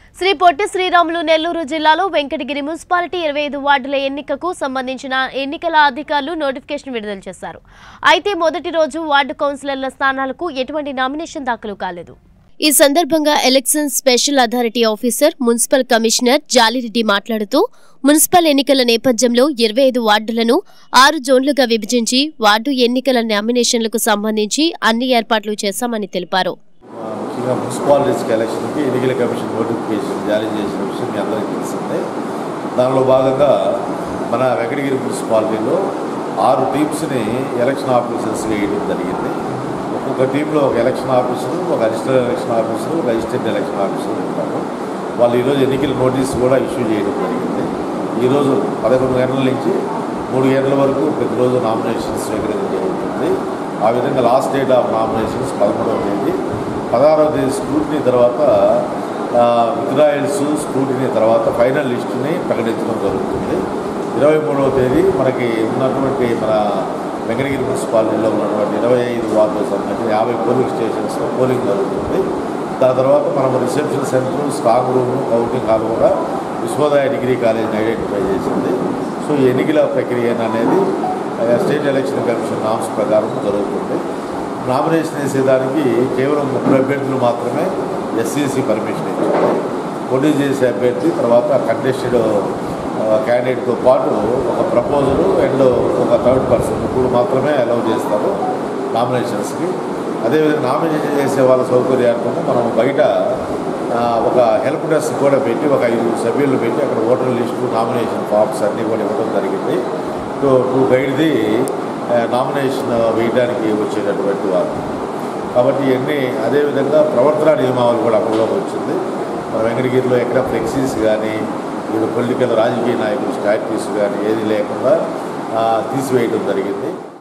శ్రీ పొట్టి శ్రీరాములు నెల్లూరు జిల్లాలో వెంకటగిరి మున్సిపాలిటీ ఇరవై ఐదు వార్డుల ఎన్నికకు సంబంధించిన ఎన్నికల అధికారులు నోటిఫికేషన్ విడుదల చేశారు అయితే మొదటి రోజు వార్డు కౌన్సిలర్ల స్థానాలకు ఎటువంటి నామినేషన్ దాఖలు కాలేదు ఈ సందర్భంగా election special authority officer municipal commissioner Jalireddy మాట్లాడుతూ మున్సిపల్ ఎన్నికల నేపథ్యంలో ఇరవై ఐదు వార్డులను ఆరు జోన్లుగా విభజించి వార్డు ఎన్నికల నామినేషన్లకు సంబంధించి అన్ని ఏర్పాట్లు చేశామని తెలిపారు ముఖ్యంగా మున్సిపాలిటీస్కి ఎలక్షన్కి ఎన్నికల కమిషన్ నోటిఫికేషన్ జారీ చేసిన విషయం మీ అందరికీ తెలిసిందే దానిలో భాగంగా మన వెంకటగిరి మున్సిపాలిటీలో ఆరు టీమ్స్ని ఎలక్షన్ ఆఫీసర్స్గా వేయడం జరిగింది ఒక్కొక్క టీంలో ఒక ఎలక్షన్ ఆఫీసర్ ఒక అసిస్టెంట్ ఎలక్షన్ ఆఫీసర్ ఒక అసిస్టెంట్ ఎలక్షన్ ఆఫీసర్ ఉంటారు వాళ్ళు ఈరోజు ఎన్నికల నోటీస్ కూడా ఇష్యూ చేయడం జరిగింది ఈరోజు పదకొండు గంటల నుంచి మూడు గంటల వరకు ప్రతిరోజు నామినేషన్స్ స్వీకరించడం జరుగుతుంది ఆ విధంగా లాస్ట్ డేట్ ఆఫ్ నామినేషన్స్ పదమూడవ తేదీ పదహారవ తేదీ స్క్రూటినీ తర్వాత విత్డ్రాయల్స్ స్క్రూటినీ తర్వాత ఫైనల్ లిస్టుని ప్రకటించడం జరుగుతుంది ఇరవై మూడవ తేదీ మనకి ఉన్నటువంటి మన వెంకటగిరి మున్సిపాలిటీలో ఉన్నటువంటి ఇరవై ఐదు వార్డులకు సంబంధించి యాభై పోలింగ్ స్టేషన్స్లో పోలింగ్ జరుగుతుంది దాని తర్వాత మనం reception centre strong room counting hall కూడా విశ్వోదయ డిగ్రీ కాలేజీని ఐడెంటిఫై చేసింది సో ఈ ఎన్నికల ప్రక్రియ అనేది ఆ, స్టేట్ ఎలక్షన్ కమిషన్ నామ్స్ ప్రకారం జరుగుతుంది నామినేషన్ వేసేదానికి కేవలం ముగ్గురు అభ్యర్థులు మాత్రమే ఎస్సీసీ పర్మిషన్ ఇచ్చింది పోటీ చేసే అభ్యర్థి తర్వాత కంటెస్టెడ్ క్యాండిడేట్తో పాటు ఒక ప్రపోజల్ అండ్ ఒక థర్డ్ పర్సన్ ముగ్గురు మాత్రమే అలౌ చేస్తారు నామినేషన్స్కి అదేవిధంగా నామినేషన్ చేసే వాళ్ళ సౌకర్యార్థం మనం బయట ఆ, ఒక హెల్ప్ డెస్క్ కూడా పెట్టి ఒక ఐదు సభ్యులు పెట్టి అక్కడ ఓటర్ లిస్టు నామినేషన్ ఫామ్స్ అన్నీ కూడా ఇవ్వడం జరిగింది to to guide the nomination వేయడానికి వచ్చేటటువంటి వారు కాబట్టి ఇవన్నీ అదేవిధంగా ప్రవర్తన నియమావళి కూడా అమల్లోకి వచ్చింది మన వెంకటగిరిలో ఎక్కడ ఫ్లెక్సీస్ కానీ ఇది పొలిటికల్ రాజకీయ నాయకులు స్టాట్యూస్ కానీ ఏది లేకుండా ఆ, తీసివేయడం జరిగింది